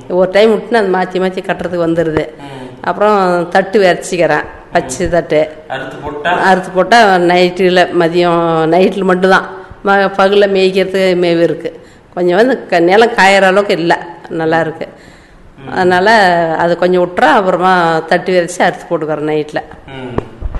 ஒரு டைம் விட்டுனா அது மாற்றி மாற்றி கட்டுறதுக்கு வந்துடுது அப்புறம் தட்டு விரைச்சிக்கிறேன் பச்சை தட்டு அறுத்து போட்டா அறுத்து போட்டால் நைட்டில் மதியம் நைட்டில் மட்டும்தான் ம பகலில் மேய்க்கிறதுக்கு மேவு இருக்குது கொஞ்சம் வந்து க நிலம் காயற அளவுக்கு இல்லை நல்லா இருக்கு அதனால் அது கொஞ்சம் விட்டுறா அப்புறமா தட்டு விரைச்சி அறுத்து போட்டுக்கிறேன் நைட்டில் ம்.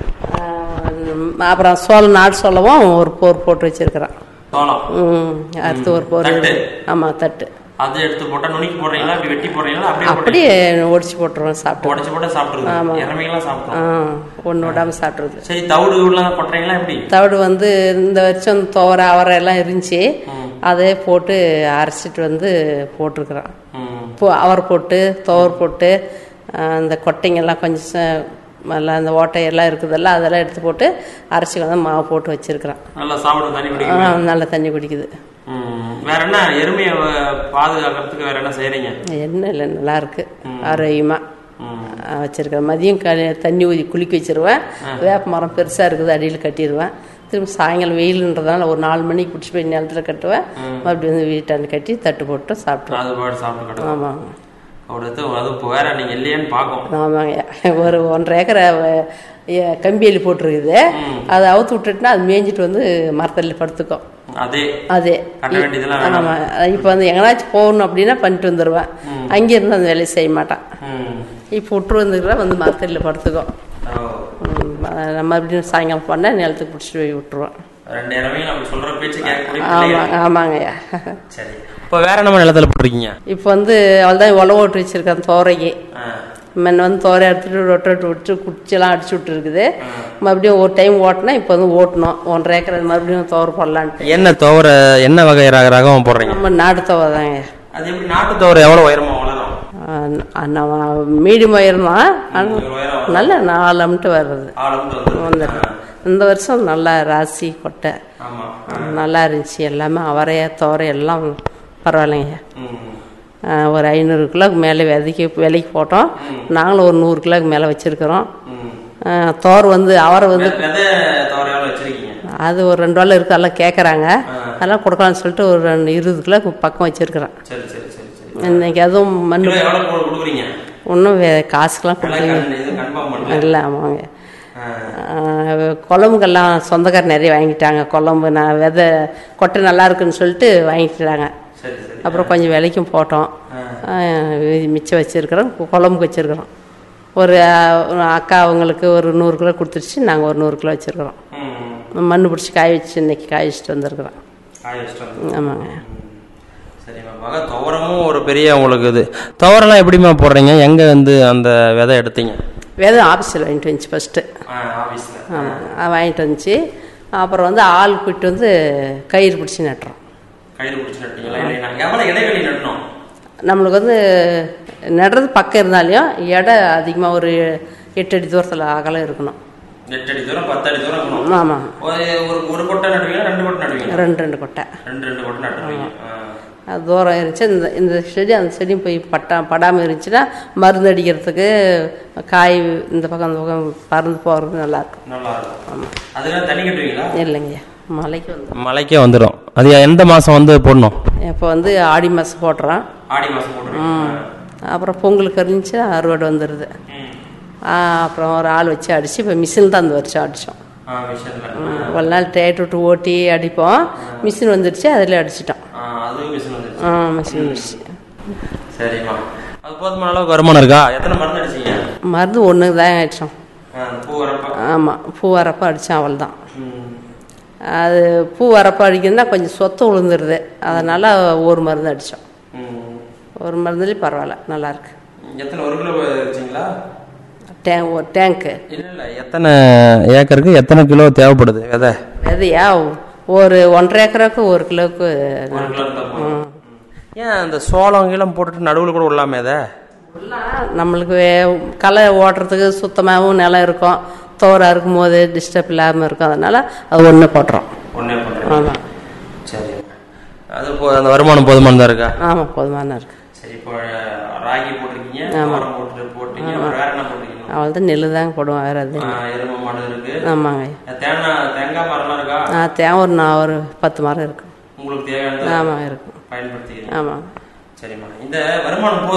அப்புறம் சோளம் நாடு சோளமும் ஒரு போர் போட்டு வச்சிருக்கிறேன் சோளம் ம் அறுத்து ஒரு போர் தட்டு? ஆமாம் தட்டு அது எடுத்து போட்டா நுணுக்கி போடுறீங்களா அப்படி வெட்டி போடுறீங்களா அப்படியே போட்டு அப்படியே ஒடிச்சு போட்டுருவேன் சாப்பிட்டு உடச்சு போட்டு சாப்பிட்டுருது இறமையெல்லாம் ஆ சாப்பிட்டோம் ஒன்று விடாமல் சாப்பிட்றது சரி தவிடு உள்ள கொட்டுறீங்களா எப்படி தவிடு வந்து இந்த வருஷம் துவரை அவரை எல்லாம் இருந்துச்சு அதே போட்டு அரைச்சிட்டு வந்து போட்டிருக்கிறோம் ம். பூ அவர் போட்டு துவர் போட்டு ஆ, இந்த கொட்டைங்கெல்லாம் கொஞ்சம் ச- நல்லா அந்த ஓட்டையெல்லாம் இருக்குதல்ல அதெல்லாம் எடுத்து போட்டு அரைச்சி வந்து மாவு போட்டு வச்சிருக்கிறேன் நல்லா சாப்பிடும் தண்ணி ஆ, குடிக்கும் நல்லா தண்ணி குடிக்குது ம். வேற என்ன எருமையை வ- பாதுகாக்கிறதுக்கு வேற என்ன செய்றீங்க என்ன இல்லை நல்லா இருக்கு ஆரோக்கியமாக ம். வச்சிருக்கிறேன் மதியம் க தண்ணி ஊதி குளிக்க வச்சிருவேன் வேப்ப மரம் பெருசாக இருக்குது அடியில் கட்டிடுவேன் திரும்ப சாயங்காலம் வெயிலுன்றதுனால ஒரு நாலு மணிக்கு பிடிச்சி போய் நிலத்துல கட்டுவேன் மறுபடியும் வந்து வீட்டாண்டு கட்டி தட்டு போட்டு சாப்பிட்ருவேன் அது பாட்டு சாப்பிட்டு கிடக்கும் ஆமாங்க அடுத்து அது இப்போ வேற நீங்க இல்லையான்னு பார்க்கும் ஆமாங்க ஒரு ஒன்றரை ஏக்கரை வ- எ- கம்பியலி போட்டிருக்குது அதை அவுத்து விட்டுட்டுனா அது மேய்ஞ்சிட்டு வந்து மரத்தள்ளி படுத்துக்கும் அதே அதே கட்ட வேண்டியதெல்லாம் வேணாம். ஆமாம் இப்போ வந்து எங்கேனாச்சும் போகணும் அப்படின்னா பண்ணிட்டு வந்துடுவேன் அங்கே இருந்து அந்த வேலையை செய்ய மாட்டான் ம். இப்போ விட்டு வந்துக்கிறா வந்து மரத்தடியில் படுத்துக்கும் ஓ. ம், அஹ் நம்ம அப்படின்னு சாயங்காலம் பண்ணால் நிலத்துக்கு பிடிச்சிட்டு போய் விட்டுருவோம் ரெண்டு இறமையும் நம்ம சொல்ற பேச்சு கேட்கக்கூடிய பிள்ளைகள். ஆமாம் ஆமாங்கய்யா சரி இப்போ வேற நம்ம நிலத்துல போட்டிருக்கீங்க இப்போ வந்து அவள்தான் உழவு ஓட்டு வச்சிருக்கேன் தோரைக்கு ஆ. முன்ன வந்து தோரை எடுத்துட்டு ரொட்டோட்டு விட்டு குச்சியெல்லாம் அடிச்சு விட்டு இருக்குது மறுபடியும் ஒரு டைம் ஓட்டினா இப்போ வந்து ஓட்டணும் ஒன்றரை ஏக்கர் அது மறுபடியும் தோரை போடலான்ட்டு என்ன துவர என்ன வகை ரக ரகம் போடுறீங்க நம்ம நாட்டு தோரை தாங்க அது எப்படி நாட்டு துவர எவ்வளவு உயரமா வளரும் நம்ம மீடியம் உயரம்தான் ஆனால் ஒரு உயரம் நல்ல நாலு அம்ட்டு வர்றது ஆளும் வந்து வந்துடும் இந்த வருஷம் நல்லா ராசி கொட்டை ஆமா நல்லா இருந்துச்சு எல்லாமே அவரையா தோரை எல்லாம் பரவாயில்லைங்க ம். ஆஹ் ஒரு ஐநூறு கிலோக்கு மேலே விதைக்கு விலைக்கு போட்டோம் நாங்களும் ஒரு நூறு கிலோக்கு மேலே வச்சுருக்கிறோம் ம். தோர் வந்து அவரை வந்து வெ- விதை துவர எவ்வளவு வச்சிருக்கீங்க அது ஒரு ரெண்டு வாரம் இருக்கு எல்லாம் கேட்குறாங்க அதெல்லாம் கொடுக்கலாம்னு சொல்லிட்டு ஒரு ரெண்டு இருபது கிலோக்கு பக்கம் வச்சுருக்கிறேன் சரி சரி சரி சரி இன்னைக்கு அதுவும் மண் கிலோ எவ்வளவு கொடு- கொடுக்குறீங்க ஒன்றும் காசுக்கெல்லாம் எல்லாம் கொடுக்கல கண்- இது கன்ஃபார்ம் பண்ணல இல்லை ஆமாங்க ஆ. ஆஹ் குழம்புக்கெல்லாம் சொந்தக்கார் நிறைய வாங்கிட்டாங்க குழம்பு நான் விதை கொட்டை நல்லா இருக்குன்னு சொல்லிட்டு வாங்கிட்டாங்க சரி சரி அப்புறம் கொஞ்சம் விலைக்கும் போட்டோம் ஆஹ் மிச்சம் வச்சுருக்கிறோம் குழம்புக்கு வச்சுருக்கிறோம் ஒரு ஆஹ், ஒரு அக்கா அவங்களுக்கு ஒரு நூறு கிலோ கொடுத்துருச்சு நாங்கள் ஒரு நூறு கிலோ வச்சுருக்கிறோம் ம். மண் பிடிச்சி காய வச்சு இன்னைக்கு காய வச்சுட்டு வந்திருக்கிறோம் காய வச்சுட்டு வந்து. ஆமாங்க சரிம்மா மக துவரமும் ஒரு பெரிய உங்களுக்கு இது துவரெல்லாம் எப்படிம்மா போடுறீங்க எங்க வந்து அந்த விதை எடுத்தீங்க வேதம் ஆஃபீஸில் வாங்கிட்டு வந்துச்சு ஃபஸ்ட்டு ஆஃபீஸில் ஆமாம் வாங்கிட்டு வந்துச்சு அப்புறம் வந்து ஆள் கூப்பிட்டு வந்து கயிறு பிடிச்சி நட்டுறோம் கயிறு பிடிச்சி நட்டீங்களா இல்லையா எவ்வளோ இடைவெளி நடணும் நம்மளுக்கு வந்து நடுறது பக்கம் இருந்தாலையும் எடை அதிகமாக ஒரு எட்டு அடி தூரத்தில் அகலம் இருக்கணும் எட்டு அடி தூரம் பத்து அடி தூரம் இருக்கணும் ஆமாம் ஒரு ஒரு ஒரு கொட்டை நடுவீங்களா ரெண்டு கொட்டை நடுவீங்க ரெண்டு ரெண்டு கொட்டை ரெண்டு ரெண்டு கொட்டை நட்டுருவீங்க ஆ. அது தூரம் இருந்துச்சு இந்த இந்த செடி அந்த செடியும் போய் பட்டா படாமல் இருந்துச்சுன்னா மருந்து அடிக்கிறதுக்கு காய் இந்த பக்கம் அந்த பக்கம் பறந்து போகிறது நல்லாயிருக்கும் நல்லா இருக்கும் அதெல்லாம் தண்ணி கட்டுவீங்களா இல்லைங்கய்யா மலைக்கு வந்து மலைக்கே வந்துடும் அது எந்த மாதம் வந்து போடணும் இப்போ வந்து ஆடி மாதம் போட்டுறோம் ஆடி மாதம் போட்டுருவீங்க அப்புறம் பொங்கலுக்கு இருந்துச்சு அறுவடை வந்துடுது ஆ, அப்புறம் ஒரு ஆள் வச்சு அடித்து இப்போ மிஷின் தான் அந்த வருஷம் அடித்தோம் ஆ மிஷினில் ஒரு நாள் டேட் விட்டு ஓட்டி அடிப்போம் மிஷின் வந்துடுச்சு அதில் அடிச்சிட்டோம் அதுவும் மிஷின் வந்துருச்சு ஆ மிஷின் வந்துடுச்சு சரிம்மா அது போதுமான அளவுக்கு வருமானம் இருக்கா எத்தனை மருந்து அடிச்சீங்க மருந்து ஒன்று தான் அடித்தோம் ஆ, பூ வரப்ப ஆமாம் பூ வரப்போ அடித்தோம் அவள் தான் ம். அது பூ வரப்போ அடிக்கிறதுனா கொஞ்சம் சொத்து விழுந்துருது அதனால் ஒரு மருந்து அடித்தோம் ம். ஒரு மருந்துலேயும் பரவாயில்ல நல்லாயிருக்கு எத்தனை ஒரு கிலோ வச்சிங்களா டேங்க் ஒரு டேங்க்கு இல்ல இல்ல எத்தனை ஏக்கருக்கு எத்தனை கிலோ தேவைப்படுது விதை விதையா ஒரு ஒன்றரை ஏக்கருக்கு ஒரு கிலோவுக்கு ஒரு கிலோ இருந்தா போதும். ஏன் அந்த சோளம் கீழம் போட்டுட்டு நடுவில் கூட விடலாமே அதை நம்மளுக்கு வே- களை ஓட்டுறதுக்கு சுத்தமாகவும் நிலம் இருக்கும் தோறாக இருக்கும் போது டிஸ்டர்ப் இல்லாமல் இருக்கும் அதனால் அது ஒன்று போட்டுறோம் ஒன்றே பண்ணுறேன் ஆமாம் சரி அது போ அந்த வருமானம் போதுமானதா இருக்கா ஆமாம் போதுமான இருக்கு சரி இப்போ ராகி போட்டிருக்கீங்க மரம் போட்டு போட்டீங்க அப்புறம் வேற என்ன போட்டிருக்கீங்க அவள் தான் நெல் தாங்க போடுவோம் வேறு எது ஆ, எருமை மாடு இருக்கு ஆமாங்க தேங்காய் தேங்காய் மரம்லாம் இருக்கா நான் தேவை ஒரு நான் ஒரு பத்து மரம் இருக்கும் உங்களுக்கு தேவையானது ஆமாம் இருக்கும் பயன்படுத்திக்கிறீங்க ஆமாம் சரிம்மா இந்த வருமானம் போதும்